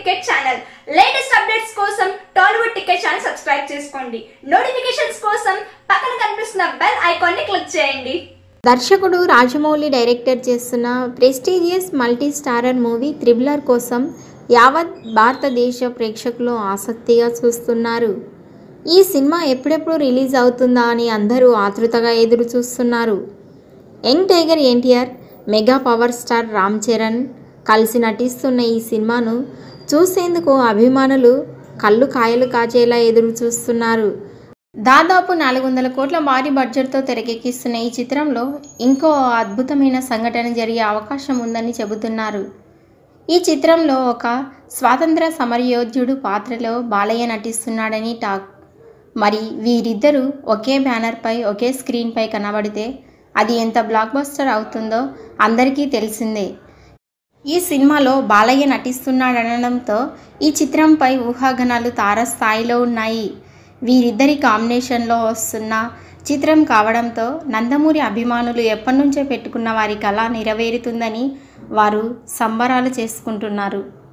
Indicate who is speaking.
Speaker 1: ticket channel latest updates కోసం Tollywood ticket channel subscribe చేసుకోండి notifications కోసం పక్కన కనిపిస్తున్న బెల్ ఐకాన్ ని క్లిక్ చేయండి
Speaker 2: దర్శకుడు రాజమౌళి డైరెక్టర్ చేస్తున్న prestigious multi starrer movie triple R కోసం యావత్ భారతదేశ ప్రేక్షకులు ఆసక్తిగా చూస్తున్నారు ఈ సినిమా ఎప్పుడెప్పుడు రిలీజ్ అవుతుందా అని అందరూ ఆతృతగా ఎదురు చూస్తున్నారు young tiger NTR mega power star Ram Charan కలిసి నటిస్తున్న ఈ సినిమాను చూసేందుకు అభిమానులు కళ్ళు కాయలు కాచేలా ఎదురు చూస్తున్నారు దాదాపు నాలుగు వందల కోట్ల భారీ బడ్జెట్తో తెరకెక్కిస్తున్న ఈ చిత్రంలో ఇంకో అద్భుతమైన సంఘటన జరిగే అవకాశం ఉందని చెబుతున్నారు ఈ చిత్రంలో ఒక స్వాతంత్ర సమరయోధుడు పాత్రలో బాలయ్య నటిస్తున్నాడని టాక్ మరి వీరిద్దరూ ఒకే బ్యానర్పై ఒకే స్క్రీన్పై కనబడితే అది ఎంత బ్లాక్ బస్టర్ అవుతుందో అందరికీ తెలిసిందే ఈ సినిమాలో బాలయ్య నటిస్తున్నాడనడంతో ఈ చిత్రంపై ఊహాగణాలు తారస్థాయిలో ఉన్నాయి వీరిద్దరి కాంబినేషన్లో వస్తున్న చిత్రం కావడంతో నందమూరి అభిమానులు ఎప్పటి నుంచో పెట్టుకున్న వారి కళ నెరవేరుతుందని వారు సంబరాలు చేసుకుంటున్నారు